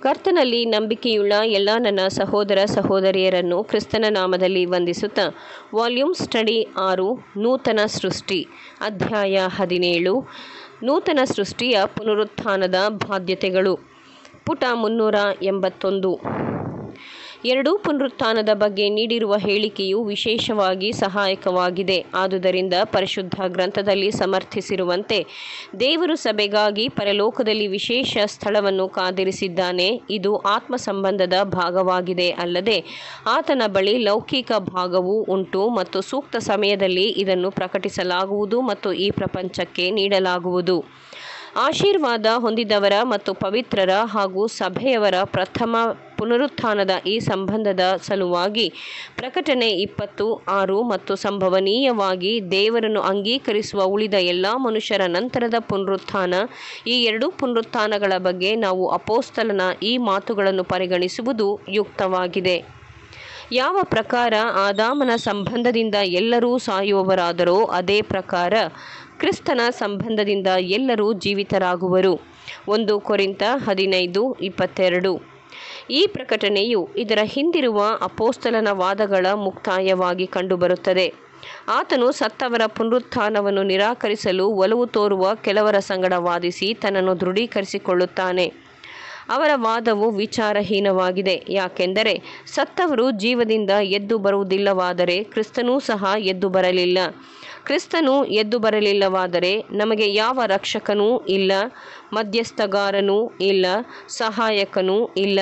ಕರ್ತನಲ್ಲಿ ನಂಬಿಕೆಯುಳ್ಳ ಎಲ್ಲ ನನ್ನ ಸಹೋದರ ಸಹೋದರಿಯರನ್ನು ಕ್ರಿಸ್ತನ ನಾಮದಲ್ಲಿ ವಂದಿಸುತ್ತಾ ವಾಲ್ಯೂಮ್ ಸ್ಟಡಿ ಆರು ನೂತನ ಸೃಷ್ಟಿ ಅಧ್ಯಾಯ ಹದಿನೇಳು ನೂತನ ಸೃಷ್ಟಿಯ ಪುನರುತ್ಥಾನದ ಬಾಧ್ಯತೆಗಳು ಪುಟ ಮುನ್ನೂರ ಎಂಬತ್ತೊಂದು ಎರಡೂ ಪುನರುತ್ಥಾನದ ಬಗ್ಗೆ ನೀಡಿರುವ ಹೇಳಿಕೆಯು ವಿಶೇಷವಾಗಿ ಸಹಾಯಕವಾಗಿದೆ ಆದುದರಿಂದ ಪರಿಶುದ್ಧ ಗ್ರಂಥದಲ್ಲಿ ಸಮರ್ಥಿಸಿರುವಂತೆ ದೇವರು ಸಭೆಗಾಗಿ ಪರಲೋಕದಲ್ಲಿ ವಿಶೇಷ ಸ್ಥಳವನ್ನು ಕಾದಿರಿಸಿದ್ದಾನೆ ಇದು ಆತ್ಮ ಸಂಬಂಧದ ಭಾಗವಾಗಿದೆ ಅಲ್ಲದೆ ಆತನ ಬಳಿ ಲೌಕಿಕ ಭಾಗವೂ ಉಂಟು ಮತ್ತು ಸೂಕ್ತ ಸಮಯದಲ್ಲಿ ಇದನ್ನು ಪ್ರಕಟಿಸಲಾಗುವುದು ಮತ್ತು ಈ ಪ್ರಪಂಚಕ್ಕೆ ನೀಡಲಾಗುವುದು ಆಶೀರ್ವಾದ ಹೊಂದಿದವರ ಮತ್ತು ಪವಿತ್ರರ ಹಾಗೂ ಸಭೆಯವರ ಪ್ರಥಮ ಪುನರುತ್ಥಾನದ ಈ ಸಂಬಂಧದ ಸಲುವಾಗಿ ಪ್ರಕಟಣೆ ಇಪ್ಪತ್ತು ಆರು ಮತ್ತು ಸಂಭವನೀಯವಾಗಿ ದೇವರನ್ನು ಅಂಗೀಕರಿಸುವ ಉಳಿದ ಎಲ್ಲ ಮನುಷ್ಯರ ನಂತರದ ಪುನರುತ್ಥಾನ ಈ ಎರಡೂ ಪುನರುತ್ಥಾನಗಳ ಬಗ್ಗೆ ನಾವು ಅಪೋಸ್ತಲನ ಈ ಮಾತುಗಳನ್ನು ಪರಿಗಣಿಸುವುದು ಯುಕ್ತವಾಗಿದೆ ಯಾವ ಪ್ರಕಾರ ಆದಾಮನ ಸಂಬಂಧದಿಂದ ಎಲ್ಲರೂ ಸಾಯುವವರಾದರೋ ಅದೇ ಪ್ರಕಾರ ಕ್ರಿಸ್ತನ ಸಂಬಂಧದಿಂದ ಎಲ್ಲರೂ ಜೀವಿತರಾಗುವರು ಒಂದು ಕೊರಿಂತ ಹದಿನೈದು ಇಪ್ಪತ್ತೆರಡು ಈ ಪ್ರಕಟಣೆಯು ಇದರ ಹಿಂದಿರುವ ಅಪೋಸ್ತಲನ ವಾದಗಳ ಮುಕ್ತಾಯವಾಗಿ ಕಂಡುಬರುತ್ತದೆ ಆತನು ಸತ್ತವರ ಪುನರುತ್ಥಾನವನ್ನು ನಿರಾಕರಿಸಲು ಒಲವು ತೋರುವ ಕೆಲವರ ಸಂಗಡ ವಾದಿಸಿ ತನ್ನನ್ನು ದೃಢೀಕರಿಸಿಕೊಳ್ಳುತ್ತಾನೆ ಅವರ ವಾದವು ವಿಚಾರಹೀನವಾಗಿದೆ ಯಾಕೆಂದರೆ ಸತ್ತವರು ಜೀವದಿಂದ ಎದ್ದು ಬರುವುದಿಲ್ಲವಾದರೆ ಕ್ರಿಸ್ತನೂ ಸಹ ಎದ್ದು ಬರಲಿಲ್ಲ ಕ್ರಿಸ್ತನು ಎದ್ದು ಬರಲಿಲ್ಲವಾದರೆ ನಮಗೆ ಯಾವ ರಕ್ಷಕನೂ ಇಲ್ಲ ಮಧ್ಯಸ್ಥಗಾರನೂ ಇಲ್ಲ ಸಹಾಯಕನೂ ಇಲ್ಲ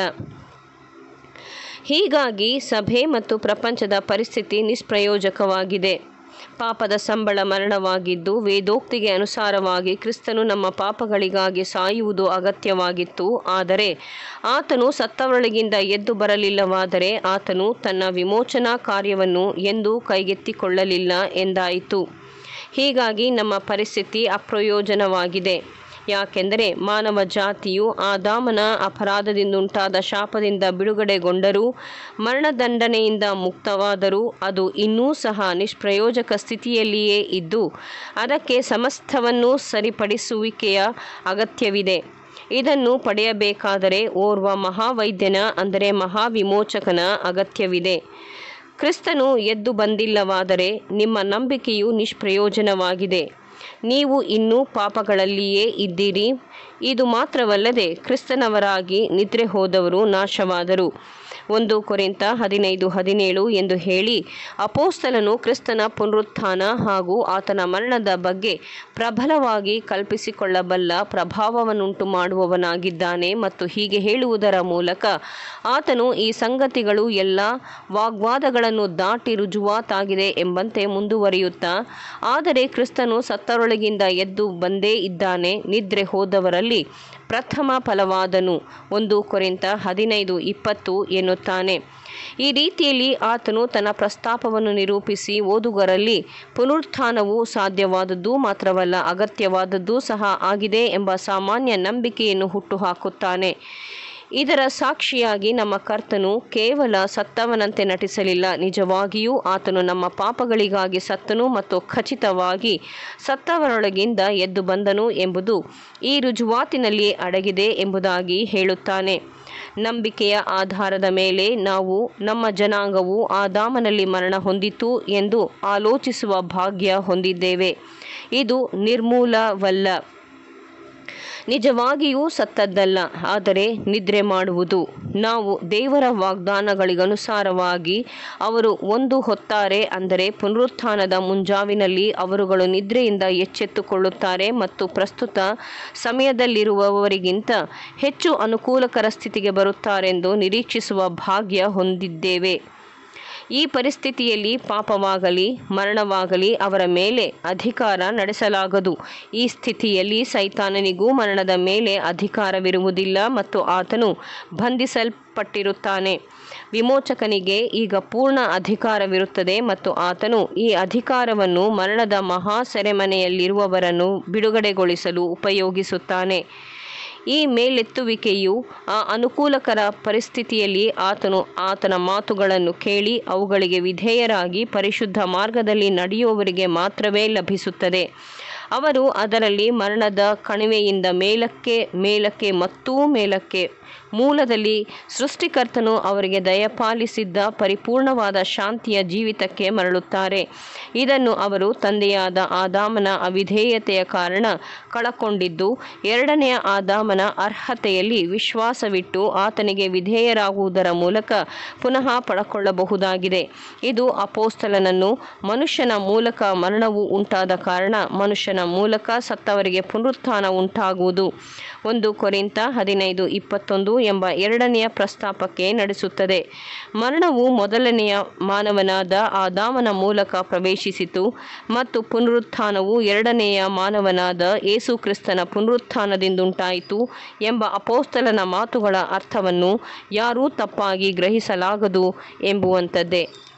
ಹೀಗಾಗಿ ಸಭೆ ಮತ್ತು ಪ್ರಪಂಚದ ಪರಿಸ್ಥಿತಿ ನಿಷ್ಪ್ರಯೋಜಕವಾಗಿದೆ ಪಾಪದ ಸಂಬಳ ಮರಣವಾಗಿದ್ದು ವೇದೋಕ್ತಿಗೆ ಅನುಸಾರವಾಗಿ ಕ್ರಿಸ್ತನು ನಮ್ಮ ಪಾಪಗಳಿಗಾಗಿ ಸಾಯುವುದು ಅಗತ್ಯವಾಗಿತ್ತು ಆದರೆ ಆತನು ಸತ್ತವರೊಳಗಿಂದ ಎದ್ದು ಬರಲಿಲ್ಲವಾದರೆ ಆತನು ತನ್ನ ವಿಮೋಚನಾ ಕಾರ್ಯವನ್ನು ಎಂದೂ ಕೈಗೆತ್ತಿಕೊಳ್ಳಲಿಲ್ಲ ಎಂದಾಯಿತು ಹೀಗಾಗಿ ನಮ್ಮ ಪರಿಸ್ಥಿತಿ ಅಪ್ರಯೋಜನವಾಗಿದೆ ಯಾಕೆಂದರೆ ಮಾನವ ಜಾತಿಯು ಆದಾಮನ ಅಪರಾಧದಿಂದುಂಟಾದ ಶಾಪದಿಂದ ಬಿಡುಗಡೆಗೊಂಡರೂ ಮರಣದಂಡನೆಯಿಂದ ಮುಕ್ತವಾದರೂ ಅದು ಇನ್ನೂ ಸಹ ನಿಷ್ಪ್ರಯೋಜಕ ಸ್ಥಿತಿಯಲ್ಲಿಯೇ ಇದ್ದು ಅದಕ್ಕೆ ಸಮಸ್ತವನ್ನು ಸರಿಪಡಿಸುವಿಕೆಯ ಅಗತ್ಯವಿದೆ ಇದನ್ನು ಪಡೆಯಬೇಕಾದರೆ ಓರ್ವ ಮಹಾವೈದ್ಯನ ಅಂದರೆ ಮಹಾವಿಮೋಚಕನ ಅಗತ್ಯವಿದೆ ಕ್ರಿಸ್ತನು ಎದ್ದು ಬಂದಿಲ್ಲವಾದರೆ ನಿಮ್ಮ ನಂಬಿಕೆಯು ನಿಷ್ಪ್ರಯೋಜನವಾಗಿದೆ ನೀವು ಇನ್ನೂ ಪಾಪಗಳಲ್ಲಿಯೇ ಇದ್ದೀರಿ ಇದು ಮಾತ್ರವಲ್ಲದೆ ಕ್ರಿಸ್ತನವರಾಗಿ ನಿದ್ರೆ ಹೋದವರು ನಾಶವಾದರು ಒಂದು ಕೊರಿಂತ ಹದಿನೈದು ಹದಿನೇಳು ಎಂದು ಹೇಳಿ ಅಪೋಸ್ತಲನು ಕ್ರಿಸ್ತನ ಪುನರುತ್ಥಾನ ಹಾಗೂ ಆತನ ಮರಣದ ಬಗ್ಗೆ ಪ್ರಬಲವಾಗಿ ಕಲ್ಪಿಸಿಕೊಳ್ಳಬಲ್ಲ ಪ್ರಭಾವವನ್ನುಂಟು ಮಾಡುವವನಾಗಿದ್ದಾನೆ ಮತ್ತು ಹೀಗೆ ಹೇಳುವುದರ ಮೂಲಕ ಆತನು ಈ ಸಂಗತಿಗಳು ಎಲ್ಲ ವಾಗ್ವಾದಗಳನ್ನು ದಾಟಿ ರುಜುವಾತಾಗಿದೆ ಎಂಬಂತೆ ಮುಂದುವರಿಯುತ್ತಾ ಆದರೆ ಕ್ರಿಸ್ತನು ಸತ್ತರೊಳಗಿಂದ ಎದ್ದು ಬಂದೇ ಇದ್ದಾನೆ ನಿದ್ರೆ ಹೋದವರಲ್ಲಿ ಪ್ರಥಮ ಫಲವಾದನು ಒಂದು ಕೊರಿಂತ ಹದಿನೈದು ಇಪ್ಪತ್ತು ಎನ್ನುತ್ತಾನೆ ಈ ರೀತಿಯಲ್ಲಿ ಆತನು ತನ್ನ ಪ್ರಸ್ತಾಪವನ್ನು ನಿರೂಪಿಸಿ ಓದುಗರಲ್ಲಿ ಪುನರುತ್ಥಾನವು ಸಾಧ್ಯವಾದದ್ದು ಮಾತ್ರವಲ್ಲ ಅಗತ್ಯವಾದದ್ದೂ ಸಹ ಆಗಿದೆ ಎಂಬ ಸಾಮಾನ್ಯ ನಂಬಿಕೆಯನ್ನು ಹುಟ್ಟುಹಾಕುತ್ತಾನೆ ಇದರ ಸಾಕ್ಷಿಯಾಗಿ ನಮ್ಮ ಕರ್ತನು ಕೇವಲ ಸತ್ತವನಂತೆ ನಟಿಸಲಿಲ್ಲ ನಿಜವಾಗಿಯೂ ಆತನು ನಮ್ಮ ಪಾಪಗಳಿಗಾಗಿ ಸತ್ತನು ಮತ್ತು ಖಚಿತವಾಗಿ ಸತ್ತವರೊಳಗಿಂದ ಎದ್ದು ಬಂದನು ಎಂಬುದು ಈ ರುಜುವಾತಿನಲ್ಲಿ ಅಡಗಿದೆ ಎಂಬುದಾಗಿ ಹೇಳುತ್ತಾನೆ ನಂಬಿಕೆಯ ಆಧಾರದ ಮೇಲೆ ನಾವು ನಮ್ಮ ಜನಾಂಗವು ಆದಾಮನಲ್ಲಿ ಮರಣ ಹೊಂದಿತು ಎಂದು ಆಲೋಚಿಸುವ ಭಾಗ್ಯ ಹೊಂದಿದ್ದೇವೆ ಇದು ನಿರ್ಮೂಲವಲ್ಲ ನಿಜವಾಗಿಯೂ ಸತ್ತದ್ದಲ್ಲ ಆದರೆ ನಿದ್ರೆ ಮಾಡುವುದು ನಾವು ದೇವರ ವಾಗ್ದಾನಗಳಿಗನುಸಾರವಾಗಿ ಅವರು ಒಂದು ಹೊತ್ತಾರೆ ಅಂದರೆ ಪುನರುತ್ಥಾನದ ಮುಂಜಾವಿನಲ್ಲಿ ಅವರುಗಳು ನಿದ್ರೆಯಿಂದ ಎಚ್ಚೆತ್ತುಕೊಳ್ಳುತ್ತಾರೆ ಮತ್ತು ಪ್ರಸ್ತುತ ಸಮಯದಲ್ಲಿರುವವರಿಗಿಂತ ಹೆಚ್ಚು ಅನುಕೂಲಕರ ಸ್ಥಿತಿಗೆ ಬರುತ್ತಾರೆಂದು ನಿರೀಕ್ಷಿಸುವ ಭಾಗ್ಯ ಹೊಂದಿದ್ದೇವೆ ಈ ಪರಿಸ್ಥಿತಿಯಲ್ಲಿ ಪಾಪವಾಗಲಿ ಮರಣವಾಗಲಿ ಅವರ ಮೇಲೆ ಅಧಿಕಾರ ನಡೆಸಲಾಗದು ಈ ಸ್ಥಿತಿಯಲ್ಲಿ ಸೈತಾನನಿಗೂ ಮರಣದ ಮೇಲೆ ಅಧಿಕಾರವಿರುವುದಿಲ್ಲ ಮತ್ತು ಆತನು ಬಂಧಿಸಲ್ಪಟ್ಟಿರುತ್ತಾನೆ ವಿಮೋಚಕನಿಗೆ ಈಗ ಪೂರ್ಣ ಅಧಿಕಾರವಿರುತ್ತದೆ ಮತ್ತು ಆತನು ಈ ಅಧಿಕಾರವನ್ನು ಮರಣದ ಮಹಾ ಸೆರೆಮನೆಯಲ್ಲಿರುವವರನ್ನು ಬಿಡುಗಡೆಗೊಳಿಸಲು ಉಪಯೋಗಿಸುತ್ತಾನೆ ಈ ಮೇಲೆತ್ತುವಿಕೆಯು ಆ ಅನುಕೂಲಕರ ಪರಿಸ್ಥಿತಿಯಲ್ಲಿ ಆತನು ಆತನ ಮಾತುಗಳನ್ನು ಕೇಳಿ ಅವುಗಳಿಗೆ ವಿಧೇಯರಾಗಿ ಪರಿಶುದ್ಧ ಮಾರ್ಗದಲ್ಲಿ ನಡೆಯುವವರಿಗೆ ಮಾತ್ರವೇ ಲಭಿಸುತ್ತದೆ ಅವರು ಅದರಲ್ಲಿ ಮರಣದ ಕಣಿವೆಯಿಂದ ಮೇಲಕ್ಕೆ ಮೇಲಕ್ಕೆ ಮತ್ತೂ ಮೇಲಕ್ಕೆ ಮೂಲದಲ್ಲಿ ಸೃಷ್ಟಿಕರ್ತನು ಅವರಿಗೆ ದಯಪಾಲಿಸಿದ್ದ ಪರಿಪೂರ್ಣವಾದ ಶಾಂತಿಯ ಜೀವಿತಕ್ಕೆ ಮರಳುತ್ತಾರೆ ಇದನ್ನು ಅವರು ತಂದೆಯಾದ ಆದಾಮನ ಅವಿಧೇಯತೆಯ ಕಾರಣ ಕಳಕೊಂಡಿದ್ದು ಎರಡನೆಯ ಆದಾಮನ ಅರ್ಹತೆಯಲ್ಲಿ ವಿಶ್ವಾಸವಿಟ್ಟು ಆತನಿಗೆ ವಿಧೇಯರಾಗುವುದರ ಮೂಲಕ ಪುನಃ ಪಡಕೊಳ್ಳಬಹುದಾಗಿದೆ ಇದು ಅಪೋಸ್ತಲನನ್ನು ಮನುಷ್ಯನ ಮೂಲಕ ಮರಣವು ಉಂಟಾದ ಕಾರಣ ಮನುಷ್ಯನ ಮೂಲಕ ಸತ್ತವರಿಗೆ ಪುನರುತ್ಥಾನ ಉಂಟಾಗುವುದು ಒಂದು ಕೊರಿಂತ ಹದಿನೈದು ಇಪ್ಪತ್ತೊಂದು ಎಂಬ ಎರಡನೆಯ ಪ್ರಸ್ತಾಪಕ್ಕೆ ನಡೆಸುತ್ತದೆ ಮರಣವು ಮೊದಲನೆಯ ಮಾನವನಾದ ಆದಾಮನ ಮೂಲಕ ಪ್ರವೇಶಿಸಿತು ಮತ್ತು ಪುನರುತ್ಥಾನವು ಎರಡನೆಯ ಮಾನವನಾದ ಯೇಸು ಕ್ರಿಸ್ತನ ಪುನರುತ್ಥಾನದಿಂದುಂಟಾಯಿತು ಎಂಬ ಅಪೋಸ್ತಲನ ಮಾತುಗಳ ಅರ್ಥವನ್ನು ಯಾರೂ ತಪ್ಪಾಗಿ ಗ್ರಹಿಸಲಾಗದು ಎಂಬುವಂಥದ್ದೇ